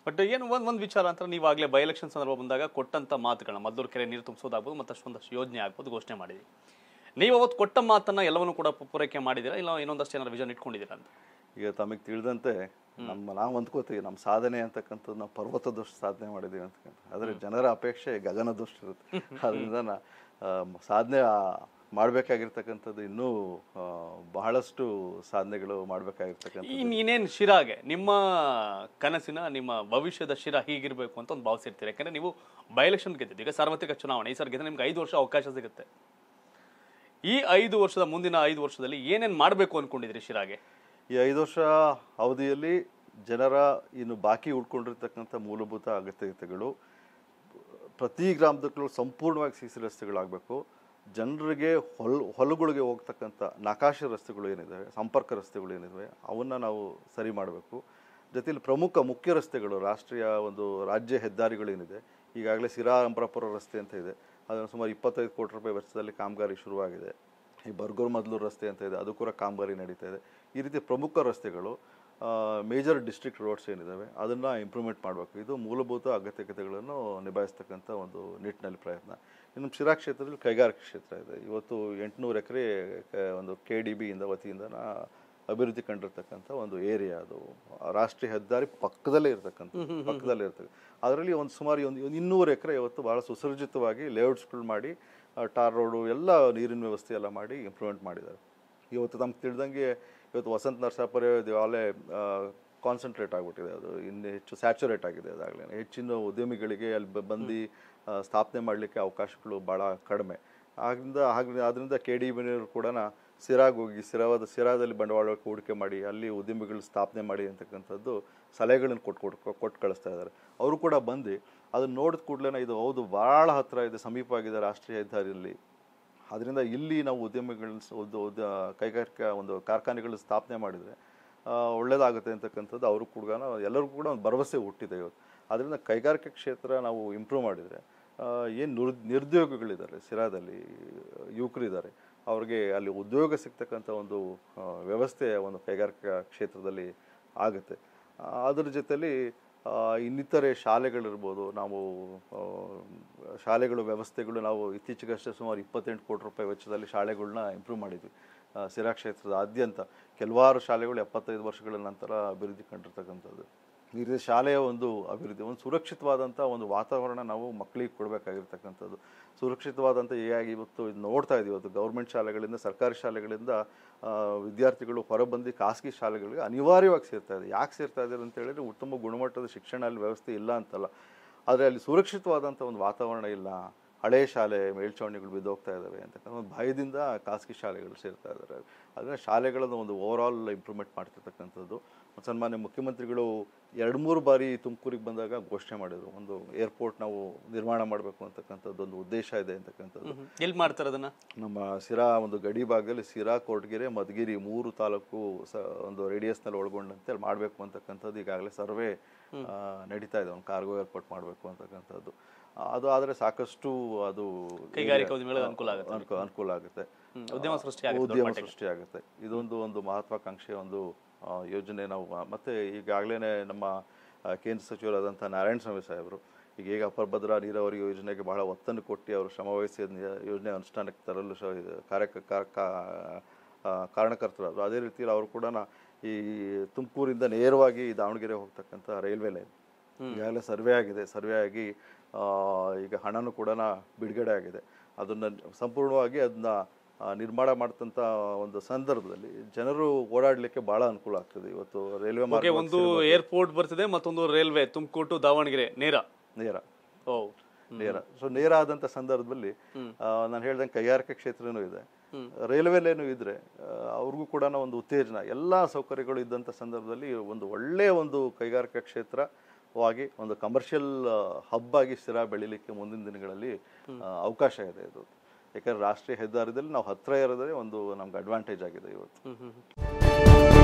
But ಏನು ಒಂದು ಒಂದು ವಿಚಾರ ಅಂತ ನೀವು ಆಗಲೇ ಬೈ ಎಲೆಕ್ಷನ್ ಸಂದರ್ಭ ಬಂದಾಗ ಕೊಟ್ಟಂತ ಮಾತುಗಳನ್ನ ಮದ್ದೂರು ಕೆರೆ ನೀರು ತುಂಬಿಸೋದಾಗ್ಬೋದು ಮತ್ತಷ್ಟು ಒಂದಷ್ಟು ಯೋಜನೆ ಆಗ್ಬೋದು ಘೋಷಣೆ ಮಾಡಿದ್ವಿ ನೀವು ಅವತ್ತು ಕೊಟ್ಟ ಮಾತನ್ನ ಎಲ್ಲವನ್ನೂ ಕೂಡ ಪು- ಪೂರೈಕೆ ಮಾಡಿದ್ದೀರಾ ಇಲ್ಲ ಇನ್ನೊಂದಷ್ಟು ಏನಾದ್ರು ವಿಷನ್ ಇಟ್ಕೊಂಡಿದ್ದೀರಾ ಅಂತ ಈಗ ತಮಗೆ ತಿಳಿದಂತೆ ನಮ್ಮ ನಾವು ಅಂದ್ಕೋತೀವಿ ನಮ್ಮ ಸಾಧನೆ ಅಂತಕ್ಕಂಥದ್ದು ನಾವು ಪರ್ವತದಷ್ಟು ಸಾಧನೆ ಮಾಡಿದ್ದೀವಿ ಅಂತಕ್ಕಂಥ ಆದರೆ ಜನರ ಅಪೇಕ್ಷೆ ಗಗನದಷ್ಟು ಇರುತ್ತೆ ಅದರಿಂದ ನಾ ಆ, ಸಾಧನೆ ಮಾಡಬೇಕಾಗಿರ್ತಕ್ಕಂಥದ್ದು ಇನ್ನೂ ಆ, ಬಹಳಷ್ಟು ಸಾಧನೆಗಳು ಮಾಡಬೇಕಾಗಿರ್ತಕ್ಕಂಥ ಇನ್ ಇನ್ನೇನು ಶಿರಾಗೆ ನಿಮ್ಮ ಕನಸಿನ ನಿಮ್ಮ ಭವಿಷ್ಯದ ಶಿರಾ ಹೀಗಿರ್ಬೇಕು ಅಂತ ಒಂದು ಭಾವಿಸಿರ್ತೀರಿ ಯಾಕಂದ್ರೆ ನೀವು ಬೈ ಎಲೆಕ್ಷನ್ ಗೆದ್ದಿದ್ದು ಈಗ ಸಾರ್ವತ್ರಿಕ ಚುನಾವಣೆ ಈ ಸರ್ ಗೆದ್ದರೆ ನಿಮ್ಗೆ ಐದು ವರ್ಷ ಅವಕಾಶ ಸಿಗುತ್ತೆ ಈ ಐದು ವರ್ಷದ ಮುಂದಿನ ಐದು ವರ್ಷದಲ್ಲಿ ಏನೇನು ಮಾಡಬೇಕು ಅನ್ಕೊಂಡಿದ್ದೀರಿ ಶಿರಾಗೆ ಈ ಐದು ವರ್ಷ ಅವಧಿಯಲ್ಲಿ ಜನರ ಇನ್ನು ಬಾಕಿ ಉಳ್ಕೊಂಡಿರ್ತಕ್ಕಂಥ ಮೂಲಭೂತ ಅಗತ್ಯತೆಗಳು ಪ್ರತಿ ಗ್ರಾಮದಲ್ಲೂ ಸಂಪೂರ್ಣವಾಗಿ ಸಿಸಿ ರಸ್ತೆಗಳಾಗಬೇಕು ಜನರಿಗೆ ಹೊಲ್ ಹೊಲಗಳಿಗೆ ಹೋಗ್ತಕ್ಕಂಥ ನಕಾಶೆ ರಸ್ತೆಗಳು ಏನಿದ್ದಾವೆ ಸಂಪರ್ಕ ರಸ್ತೆಗಳು ಏನಿದ್ದಾವೆ ಅವನ್ನ ನಾವು ಸರಿ ಮಾಡಬೇಕು ಜೊತೆಲಿ ಪ್ರಮುಖ ಮುಖ್ಯ ರಸ್ತೆಗಳು ರಾಷ್ಟ್ರೀಯ ಒಂದು ರಾಜ್ಯ ಹೆದ್ದಾರಿಗಳೇನಿದೆ ಈಗಾಗಲೇ ಸಿರಾ ಅಂಬರಾಪುರ ರಸ್ತೆ ಅಂತ ಇದೆ ಅದನ್ನು ಸುಮಾರು ಇಪ್ಪತ್ತೈದು ಕೋಟಿ ರೂಪಾಯಿ ವೆಚ್ಚದಲ್ಲಿ ಕಾಮಗಾರಿ ಶುರುವಾಗಿದೆ ಈ ಬರ್ಗೂರು ಮೊದಲು ರಸ್ತೆ ಅಂತ ಇದೆ ಅದು ಕೂಡ ಕಾಮಗಾರಿ ನಡೀತಾ ಇದೆ ಈ ರೀತಿ ಪ್ರಮುಖ ರಸ್ತೆಗಳು ಮೇಜರ್ ಡಿಸ್ಟ್ರಿಕ್ಟ್ ರೋಡ್ಸ್ ಏನಿದ್ದಾವೆ ಅದನ್ನು ಇಂಪ್ರೂವ್ಮೆಂಟ್ ಮಾಡಬೇಕು ಇದು ಮೂಲಭೂತ ಅಗತ್ಯತೆಗಳನ್ನು ನಿಭಾಯಿಸ್ತಕ್ಕಂಥ ಒಂದು ನಿಟ್ಟಿನಲ್ಲಿ ಪ್ರಯತ್ನ ಇನ್ನು ಶಿರಾ ಕ್ಷೇತ್ರದಲ್ಲಿ ಕೈಗಾರಿಕಾ ಕ್ಷೇತ್ರ ಇದೆ ಇವತ್ತು ಎಂಟುನೂರು ಎಕರೆ ಒಂದು ಕೆ ಡಿ ಬಿಯಿಂದ ವತಿಯಿಂದ ನಾ- ಅಭಿವೃದ್ಧಿ ಕಂಡಿರ್ತಕ್ಕಂಥ ಒಂದು ಏರಿಯಾ ಅದು ರಾಷ್ಟ್ರೀಯ ಹೆದ್ದಾರಿ ಪಕ್ಕದಲ್ಲೇ ಇರ್ತಕ್ಕಂಥ ಪಕ್ಕದಲ್ಲೇ ಇರ್ತದೆ ಅದರಲ್ಲಿ ಒಂದು ಸುಮಾರು ಒಂದು ಒಂದು ಇನ್ನೂರು ಎಕರೆ ಇವತ್ತು ಭಾಳ ಸುಸರ್ಜಿತವಾಗಿ ಲೇಔಟ್ಸ್ಗಳು ಮಾಡಿ ಆ, ಟಾರ್ ರೋಡು ಎಲ್ಲ ನೀರಿನ ವ್ಯವಸ್ಥೆ ಎಲ್ಲ ಮಾಡಿ ಇಂಪ್ರೂವ್ಮೆಂಟ್ ಮಾಡಿದ್ದಾರೆ ಇವತ್ತು ನಮ್ಗೆ ತಿಳಿದಂಗೆ ಇವತ್ತು ವಸಂತ ನರಸಾಪುರ ಆಲೇ ಕಾನ್ಸಂಟ್ರೇಟ್ ಆಗಿಬಿಟ್ಟಿದೆ ಅದು ಇನ್ನು ಹೆಚ್ಚು ಸ್ಯಾಚುರೇಟ್ ಆಗಿದೆ ಅದಾಗಲೇ ಹೆಚ್ಚಿನ ಉದ್ಯಮಿಗಳಿಗೆ ಅಲ್ಲಿ ಬ- ಬಂದು ಆ, ಸ್ಥಾಪನೆ ಮಾಡಲಿಕ್ಕೆ ಅವಕಾಶಗಳು ಭಾಳ ಕಡಿಮೆ ಆದ್ದರಿಂದ ಹಾಗೆ ಅದರಿಂದ ಕೆ ಡಿ ಬಿನವರು ಕೂಡ ಸಿರಾಗ್ ಹೋಗಿ ಸಿರಾವಾದ ಸಿರಾದಲ್ಲಿ ಬಂಡವಾಳ ಹೂಡಿಕೆ ಮಾಡಿ ಅಲ್ಲಿ ಉದ್ಯಮಿಗಳು ಸ್ಥಾಪನೆ ಮಾಡಿ ಅಂತಕ್ಕಂಥದ್ದು ಸಲಹೆಗಳನ್ನು ಕೊಟ್ಟು ಕೊಟ್ಟು ಕೊಟ್ಟು ಕಳಿಸ್ತಾ ಇದ್ದಾರೆ ಅವರು ಕೂಡ ಬಂದು ಅದನ್ನ ನೋಡಿದ ಕೂಡಲೇ ಇದು ಹೌದು ಭಾಳ ಹತ್ತಿರ ಇದೆ ಸಮೀಪ ಆಗಿದೆ ರಾಷ್ಟ್ರೀಯ ಹೆದ್ದಾರಿಯಲ್ಲಿ ಅದರಿಂದ ಇಲ್ಲಿ ನಾವು ಉದ್ಯಮಿಗಳನ್ನ ಸ- ಉದ್ದ ಉದ್ದ ಕೈಗಾರಿಕಾ ಒಂದು ಕಾರ್ಖಾನೆಗಳನ್ನ ಸ್ಥಾಪನೆ ಮಾಡಿದರೆ ಒಳ್ಳೆಯದಾಗುತ್ತೆ ಅಂತಕ್ಕಂಥದ್ದು ಅವರು ಕೂಡ ಎಲ್ಲರಿಗೂ ಕೂಡ ಒಂದು ಭರವಸೆ ಹುಟ್ಟಿದೆ ಇವತ್ತು ಅದರಿಂದ ಕೈಗಾರಿಕಾ ಕ್ಷೇತ್ರ ನಾವು ಇಂಪ್ರೂವ್ ಮಾಡಿದರೆ ಏನು ನಿರ್ ನಿರುದ್ಯೋಗಿಗಳಿದ್ದಾರೆ ಸಿರಾದಲ್ಲಿ ಯುವಕರಿದ್ದಾರೆ ಅವ್ರಿಗೆ ಅಲ್ಲಿ ಉದ್ಯೋಗ ಸಿಗ್ತಕ್ಕಂಥ ಒಂದು ಆ, ವ್ಯವಸ್ಥೆ ಒಂದು ಕೈಗಾರಿಕಾ ಕ್ಷೇತ್ರದಲ್ಲಿ ಆಗುತ್ತೆ ಆ, ಅದರ ಜೊತೆಲಿ ಆ, ಇನ್ನಿತರೆ ಶಾಲೆಗಳಿರ್ಬೋದು ನಾವು ಆ, ಶಾಲೆಗಳು ವ್ಯವಸ್ಥೆಗಳು ನಾವು ಇತ್ತೀಚೆಗಷ್ಟೇ ಸುಮಾರು ಇಪ್ಪತ್ತೆಂಟು ಕೋಟಿ ರೂಪಾಯಿ ವೆಚ್ಚದಲ್ಲಿ ಶಾಲೆಗಳನ್ನ ಇಂಪ್ರೂವ್ ಮಾಡಿದ್ವಿ ಆ, ಸಿರಾ ಕ್ಷೇತ್ರದಾದ್ಯಂತ ಕೆಲವಾರು ಶಾಲೆಗಳು ಎಪ್ಪತ್ತೈದು ವರ್ಷಗಳ ನಂತರ ಅಭಿವೃದ್ಧಿ ಕಂಡಿರ್ತಕ್ಕಂಥದ್ದು ಈ ರೀತಿ ಶಾಲೆಯ ಒಂದು ಅಭಿವೃದ್ಧಿ ಒಂದು ಸುರಕ್ಷಿತವಾದಂಥ ಒಂದು ವಾತಾವರಣ ನಾವು ಮಕ್ಕಳಿಗೆ ಕೊಡಬೇಕಾಗಿರ್ತಕ್ಕಂಥದ್ದು ಸುರಕ್ಷಿತವಾದಂಥ ಹೇಗೆ ಇವತ್ತು ಇದು ನೋಡ್ತಾ ಇದೀವಿ ಇವತ್ತು ಗೌರ್ಮೆಂಟ್ ಶಾಲೆಗಳಿಂದ ಸರ್ಕಾರಿ ಶಾಲೆಗಳಿಂದ ಆ, ವಿದ್ಯಾರ್ಥಿಗಳು ಹೊರಬಂದು ಖಾಸಗಿ ಶಾಲೆಗಳಿಗೆ ಅನಿವಾರ್ಯವಾಗಿ ಸೇರ್ತಾ ಇದೆ ಯಾಕೆ ಸೇರ್ತಾ ಇದ್ದಾರೆ ಅಂತ ಹೇಳಿದ್ರೆ ಉತ್ತಮ ಗುಣಮಟ್ಟದ ಶಿಕ್ಷಣ ಅಲ್ಲಿ ವ್ಯವಸ್ಥೆ ಇಲ್ಲ ಅಂತಲ್ಲ ಆದರೆ ಅಲ್ಲಿ ಸುರಕ್ಷಿತವಾದಂಥ ಒಂದು ವಾತಾವರಣ ಇಲ್ಲ ಹಳೆ ಶಾಲೆ ಮೇಲ್ಛಾವಣಿಗಳು ಬಿದ್ದೋಗ್ತಾ ಇದ್ದಾವೆ ಅಂತಕ್ಕಂಥ ಒಂದು ಭಯದಿಂದ ಖಾಸಗಿ ಶಾಲೆಗಳು ಸೇರ್ತಾ ಇದ್ದಾರೆ ಅದನ್ನ ಶಾಲೆಗಳನ್ನು ಒಂದು ಓವರ್ ಆಲ್ ಇಂಪ್ರೂವ್ಮೆಂಟ್ ಮಾಡ್ತಿರ್ತಕ್ಕಂಥದ್ದು ಸನ್ಮಾನ್ಯ ಮುಖ್ಯಮಂತ್ರಿಗಳು ಎರಡು ಮೂರು ಬಾರಿ ತುಮಕೂರಿಗೆ ಬಂದಾಗ ಘೋಷಣೆ ಮಾಡಿದರು ಒಂದು ಏರ್ಪೋರ್ಟ್ ನಾವು ನಿರ್ಮಾಣ ಮಾಡಬೇಕು ಅಂತಕ್ಕಂಥದ್ದು ಒಂದು ಉದ್ದೇಶ ಇದೆ ಅಂತಕ್ಕಂಥದ್ದು ಎಲ್ಲಿ ಮಾಡ್ತಾರೆ ಅದನ್ನ ನಮ್ಮ ಸಿರಾ ಒಂದು ಗಡಿ ಭಾಗದಲ್ಲಿ ಸಿರಾ ಕೊರಟಗೆರೆ ಮಧುಗಿರಿ ಮೂರು ತಾಲೂಕು ಸ ಒಂದು ರೇಡಿಯಸ್ನಲ್ಲಿ ಒಳಗೊಂಡಂತೆ ಅಲ್ಲಿ ಮಾಡಬೇಕು ಅಂತಕ್ಕಂಥದ್ದು ಈಗಾಗಲೇ ಸರ್ವೆ ನಡೀತಾ ಇದೆ ಒಂದು ಕಾರ್ಗೋ ಏರ್ಪೋರ್ಟ್ ಮಾಡಬೇಕು ಅಂತಕ್ಕಂಥದ್ದು ಆ, ಅದು ಆದರೆ ಸಾಕಷ್ಟು ಅದು ಕೈಗಾರಿಕಾ ಉದ್ಯಮಿಗಳಿಗೆ ಅನುಕೂಲ ಆಗುತ್ತೆ. ಅನುಕೂಲ ಅನುಕೂಲ ಆಗುತ್ತೆ ಹ್ಮ್, ಉದ್ಯಮ ಸೃಷ್ಟಿ ಆಗುತ್ತೆ ದೊಡ್ಡ ಉದ್ಯಮ ಮಟ್ಟಿಗೆ. ಸೃಷ್ಟಿ ಆಗುತ್ತೆ ಇದೊಂದು ಒಂದು ಮಹತ್ವಾಕಾಂಕ್ಷೆಯ ಒಂದು ಆ, ಯೋಜನೆ ನಾವು ಆ, ಮತ್ತೆ ಈಗಾಗಲೇ ನಮ್ಮ ಆ, ಕೇಂದ್ರ ಸಚಿವರಾದಂಥ ನಾರಾಯಣ ಸ್ವಾಮಿ ಸಾಹೇಬರು ಈಗ ಈಗ ಅಪರ ಭದ್ರಾ ನೀರಾವರಿ ಯೋಜನೆಗೆ ಬಹಳ ಒತ್ತನ್ನು ಕೊಟ್ಟು ಅವರು ಶ್ರಮವಹಿಸಿ ಅದ್ನ ಯೋಜನೆ ಅನುಷ್ಠಾನಕ್ಕೆ ತರಲು ಶ ಕಾರ್ಯಕ ಕಾ- ಕಾ- ಆ, ಕಾರಣಕರ್ತರಾದರು ಅದೇ ರೀತಿಯಲ್ಲಿ ಅವರು ಕೂಡ ಈ ತುಮಕೂರಿಂದ ನೇರವಾಗಿ ದಾವಣಗೆರೆ ಹೋಗ್ತಕ್ಕಂಥ ರೈಲ್ವೆ ಲೈನ್ ಈಗಾಗಲೇ ಸರ್ವೆ ಆಗಿದೆ ಸರ್ವೆ ಆಗಿ ಆ, ಈಗ ಹಣನೂ ಕೂಡ ಬಿಡುಗಡೆ ಆಗಿದೆ ಅದನ್ನು ಸಂಪೂರ್ಣವಾಗಿ ಅದನ್ನ ಆ, ನಿರ್ಮಾಣ ಮಾಡ್ತಂಥ ಒಂದು ಸಂದರ್ಭದಲ್ಲಿ ಜನರು ಓಡಾಡಲಿಕ್ಕೆ ಬಹಳ ಅನುಕೂಲ ಆಗ್ತದೆ ಇವತ್ತು ರೈಲ್ವೆ ಓಕೆ ಮಾರ್ಗ ಒಂದು ಏರ್ಪೋರ್ಟ್ ಬರ್ತಿದೆ ಮತ್ತೊಂದು ರೈಲ್ವೆ ತುಮಕೂರು ಟು ದಾವಣಗೆರೆ ನೇರ ನೇರ ಓ ನೇರ ಸೊ ನೇರ ಆದಂಥ ಸಂದರ್ಭದಲ್ಲಿ ನಾನು ಹೇಳ್ದಂಗೆ ಕೈಗಾರಿಕಾ ಕ್ಷೇತ್ರನೂ ಇದೆ ರೈಲ್ವೆ ಲೈನು ಇದ್ರೆ ಆ, ಅವ್ರಿಗೂ ಕೂಡ ಒಂದು ಉತ್ತೇಜನ ಎಲ್ಲ ಸೌಕರ್ಯಗಳು ಇದ್ದಂಥ ಸಂದರ್ಭದಲ್ಲಿ ಒಂದು ಒಳ್ಳೆಯ ಒಂದು ಕೈಗಾರಿಕಾ ಕ್ಷೇತ್ರವಾಗಿ ಒಂದು ಕಮರ್ಷಿಯಲ್ ಹಬ್ ಆಗಿ ಸ್ಥಿರ ಬೆಳಿಲಿಕ್ಕೆ ಮುಂದಿನ ದಿನಗಳಲ್ಲಿ ಆ, ಅವಕಾಶ ಇದೆ ಇದು ಯಾಕಂದ್ರೆ ರಾಷ್ಟ್ರೀಯ ಹೆದ್ದಾರಿದಲ್ಲಿ ನಾವು ಹತ್ರ ಇರೋದೇ ಒಂದು ನಮ್ಗೆ ಅಡ್ವಾಂಟೇಜ್ ಆಗಿದೆ ಇವತ್ತು ಹ್ಮ್ ಹ್ಮ್ ಹ್ಮ್.